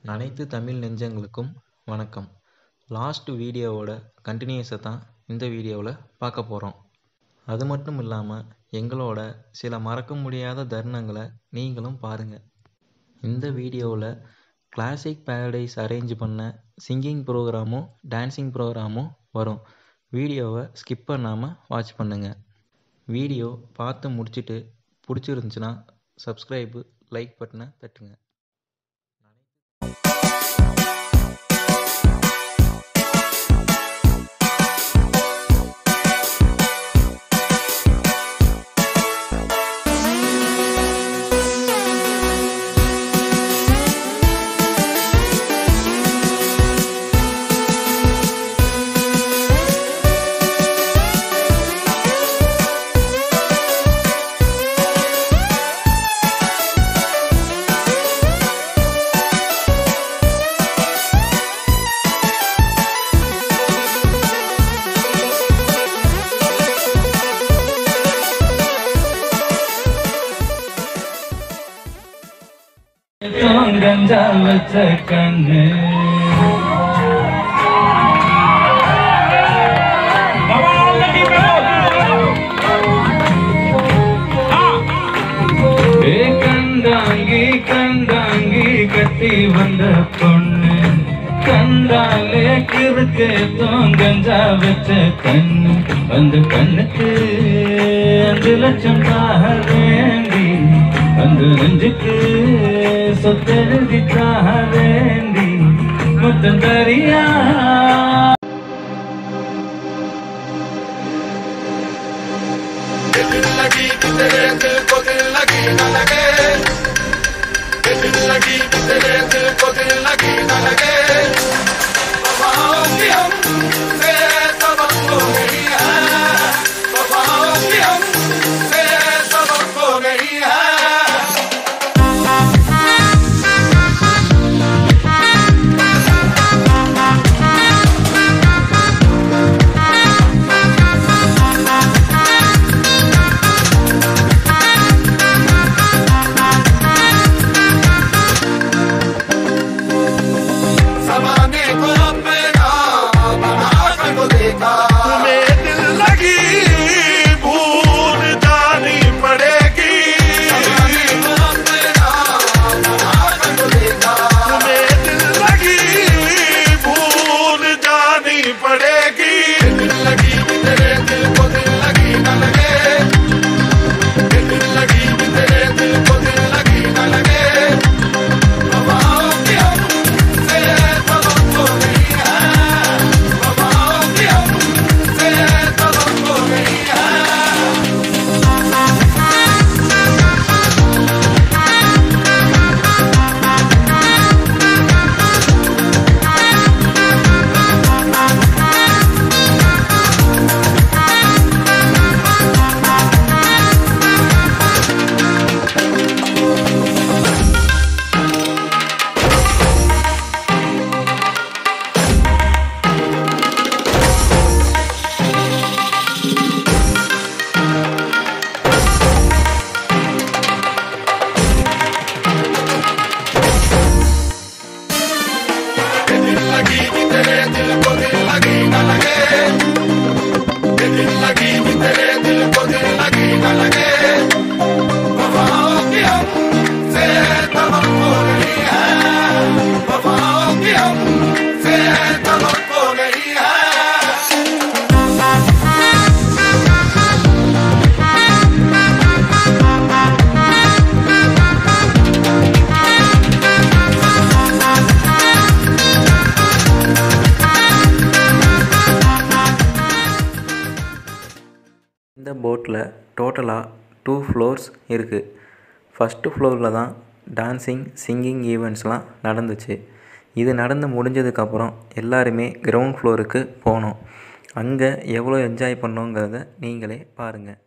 அனைத்து தமிழ் நெஞ்சங்களுக்கும் வணக்கம் லாஸ்ட் வீடியோவோட கண்டினியூஸை தான் இந்த வீடியோவில் பார்க்க போகிறோம் அது மட்டும் இல்லாமல் எங்களோட சில மறக்க முடியாத தருணங்களை நீங்களும் பாருங்கள் இந்த வீடியோவில் கிளாசிக் பேரடைஸ் அரேஞ்ச் பண்ண சிங்கிங் ப்ரோக்ராமும் டான்ஸிங் ப்ரோக்ராமும் வரும் வீடியோவை ஸ்கிப் பண்ணாமல் வாட்ச் பண்ணுங்கள் வீடியோ பார்த்து முடிச்சுட்டு பிடிச்சிருந்துச்சுன்னா சப்ஸ்கிரைபு லைக் பட்டனை தட்டுங்க கஞ்சா வச்ச கண்ணு ஏ கண்டாங்கி கண்டாங்கி கட்டி வந்த பொண்ணு கண்டாலே கிறுக்கு கஞ்சா வச்ச கண்ணு அந்த கண்ணுக்கு அஞ்சு லட்சம் தாக வேண்டி அந்த நெஞ்சுக்கு சொத்தெழுதி தாக வேண்டி முத்தம் தரியா दिल लगी कि तेरे दिल को दिल लगी न लगे दिल लगी कि तेरे दिल को दिल लगी न लगे वफाओं की हम से सबक हो गई है वफाओं की हम से सबक हो गई है जमाने को अपना बना कर को देखा तुम्हें दिल लगी भूल जानी पड़ेगी जमाने को अपना बना कर को देखा तुम्हें दिल लगी भूल जानी पड़ेगी दिल लगी कि तेरे दिल को दिल लगी न लगे दिल लगी कि तेरे दिल को दिल लगी न लगे वफाओं की हम से सबक हो गई है वफाओं की हम से सबक हो गई है दिल लगी कि तेरे दिल को दिल लगी न लगे दिल लगी कि तेरे दिल को दिल लगी न लगे वफाओं की हम से तबक हो गई है वफाओं की हम से तबक हो गई है இந்த போட்டில் டோட்டலாக டூ ஃப்ளோர்ஸ் இருக்குது ஃபஸ்ட்டு ஃப்ளோரில் தான் டான்ஸிங் சிங்கிங் ஈவெண்ட்ஸ்லாம் நடந்துச்சு இது நடந்து முடிஞ்சதுக்கப்புறம் எல்லாருமே கிரவுண்ட் ஃப்ளோருக்கு போனோம் அங்கே எவ்வளோ என்ஜாய் பண்ணோங்கிறத நீங்களே பாருங்கள்